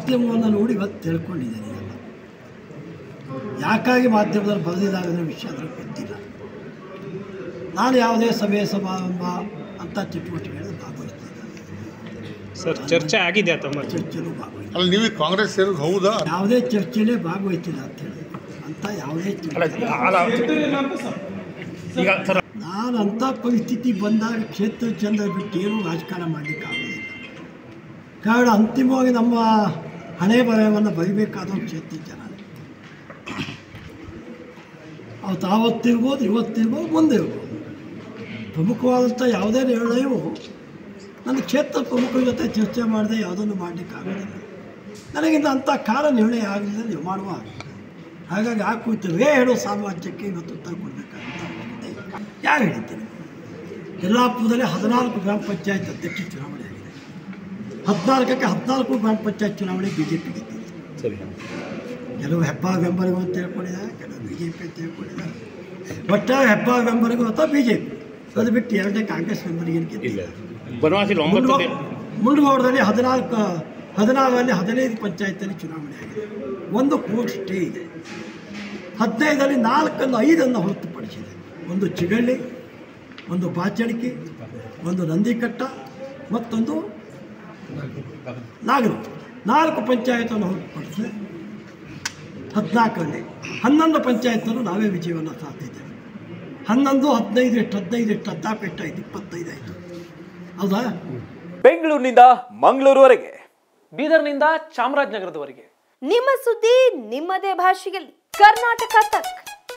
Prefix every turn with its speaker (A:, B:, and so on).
A: ಮಾಧ್ಯಮವನ್ನು ನೋಡಿ ಇವತ್ತು ತಿಳ್ಕೊಂಡಿದ್ದೇನೆ ಎಲ್ಲ ಯಾಕಾಗಿ ಮಾಧ್ಯಮದಲ್ಲಿ ಬರೆದಿದ್ದಾರೆ ಅನ್ನೋ ವಿಷಯ ಅದ್ರಿಗೆ ಗೊತ್ತಿಲ್ಲ ನಾನು ಯಾವುದೇ ಸಭೆ ಸಮಾರಂಭ ಅಂತ ಚಟುವಟಿಕೆಗಳಲ್ಲಿ ಭಾಗವಹಿಸ್ತಿದ್ದೆ
B: ಸರ್ ಚರ್ಚೆ ಆಗಿದೆಯಾ ತಮ್ಮ
A: ಚರ್ಚೆನೂ ಭಾಗವಹಿಸ್ತಿದ್ದೆ
C: ಅಲ್ಲ ನೀವು ಕಾಂಗ್ರೆಸ್ ಸೇರೋದು ಹೌದಾ
A: ಯಾವುದೇ ಚರ್ಚೆಲೇ ಭಾಗವಹಿಸಿಲ್ಲ ಅಂತ ಹೇಳಿ ಅಂತ ಯಾವುದೇ
B: ಅಲ್ಲ
A: ಚರ್ಚೆ
B: ಅಲ್ಲ ಈಗ ಸರ್
A: ನಾನು ಅಂಥ ಪರಿಸ್ಥಿತಿ ಬಂದಾಗ ಕ್ಷೇತ್ರ ಚಂದ್ರ ಬಿಟ್ಟು ಏನೂ ರಾಜಕಾರಣ ಮಾಡಲಿಕ್ಕೆ ಆಗೋದಿಲ್ಲ ಕಾರಣ ಅಂತಿಮವಾಗಿ ನಮ್ಮ ಹಣೆ ಬರಹವನ್ನು ಬರಿಬೇಕಾದ ಕ್ಷೇತ್ರ ಜನ ಅವತ್ತು ಆವತ್ತಿರ್ಬೋದು ಇವತ್ತಿರ್ಬೋದು ಮುಂದೆ ಇರ್ಬೋದು ಪ್ರಮುಖವಾದಂಥ ಯಾವುದೇ ನಿರ್ಣಯವು ನನ್ನ ಕ್ಷೇತ್ರ ಪ್ರಮುಖರ ಜೊತೆ ಚರ್ಚೆ ಮಾಡದೆ ಯಾವುದನ್ನು ಮಾಡಲಿಕ್ಕೆ ಆಗೋದಿಲ್ಲ ನನಗಿಂತ ಅಂಥ ಕಾಲ ನಿರ್ಣಯ ಆಗಲಿಲ್ಲ ನೀವು ಮಾಡುವ ಹಾಗಾಗಿ ಆ ಕುರಿತು ರೇ ಹೇಳೋ ಸಾಮ್ರಾಜ್ಯಕ್ಕೆ ಇವತ್ತು ಉತ್ತರ ಕೊಡಬೇಕಾದಂಥ ಅವಶ್ಯಕತೆ ಇದೆ. ಯಾರು ಹೇಳ್ತೀನಿ ಯಲ್ಲಾಪುರದಲ್ಲಿ ಹದಿನಾಲ್ಕು ಗ್ರಾಮ ಪಂಚಾಯತ್ ಅಧ್ಯಕ್ಷ ಚುನಾವಣೆ ಆಗಿದೆ ಹದಿನಾಲ್ಕಕ್ಕೆ ಹದಿನಾಲ್ಕು ಗ್ರಾಮ ಪಂಚಾಯತ್ ಚುನಾವಣೆ ಬಿ ಜೆ ಪಿ ಗೆದ್ದಿದೆ
B: ಸರಿ
A: ಕೆಲವು ಹೆಬ್ಬಾಳ ಬೆಂಬಲಿಗರು ಅಂತ ಹೇಳ್ಕೊಂಡಿದ್ದಾರೆ ಕೆಲವು ಬಿ ಜೆ ಪಿ ಅಂತ ಹೇಳ್ಕೊಂಡಿದ್ದಾರೆ ಒಟ್ಟಾರೆ ಹೆಬ್ಬಾಳ ಬೆಂಬಲಿಗರು ಅಥವಾ ಬಿ ಜೆ ಪಿ ಅದು ಬಿಟ್ಟು ಎರಡನೇ ಕಾಂಗ್ರೆಸ್ ಬೆಂಬಲಿಗರು ಗೆದ್ದಿಲ್ಲ
B: ಇಲ್ಲ ಬನವಾಸಿ ಒಂಬತ್ತು ದೇ-
A: ಮುಂಡಗೋಡದಲ್ಲಿ ಹದಿನಾಲ್ಕು ಹದಿನಾರರಲ್ಲಿ ಹದಿನೈದು ಪಂಚಾಯತಲ್ಲಿ ಚುನಾವಣೆ ಆಗಿದೆ ಒಂದು ಕೋರ್ಟ್ ಸ್ಟೇ ಇದೆ ಹದಿನೈದರಲ್ಲಿ ನಾಲ್ಕನ್ನು ಐದನ್ನು ಹೊರತುಪಡಿಸಿದೆ ಒಂದು ಚಿಗಳ್ಳಿ ಒಂದು ಬಾಚಣಿಕೆ ಒಂದು ನಂದಿಕಟ್ಟ ಮತ್ತೊಂದು ನಾಗರು ನಾಲ್ಕು ಪಂಚಾಯತನ್ನು ಹೊರತುಪಡಿಸಿ ಹದಿನಾಲ್ಕರಲ್ಲಿ ಹನ್ನೊಂದು ಪಂಚಾಯತನ್ನು ನಾವೇ ವಿಜಯವನ್ನು ಸಾಧಿಸಿದ್ದೇವೆ ಹನ್ನೊಂದು ಹದಿನೈದು ಎಷ್ಟು ಹದಿನೈದು ಎಷ್ಟು ಹದಿನಾಲ್ಕು ಎಷ್ಟು ಆಯಿತು ಇಪ್ಪತ್ತೈದು ಆಯಿತು ಹೌದಾ
D: ಬೆಂಗಳೂರಿನಿಂದ ಮಂಗಳೂರುವರೆಗೆ
E: ಬೀದರ್ನಿಂದ ಚಾಮರಾಜನಗರದವರೆಗೆ
F: ನಿಮ್ಮ ಸುದ್ದಿ ನಿಮ್ಮದೇ ಭಾಷೆಯಲ್ಲಿ ಕರ್ನಾಟಕ ತಕ್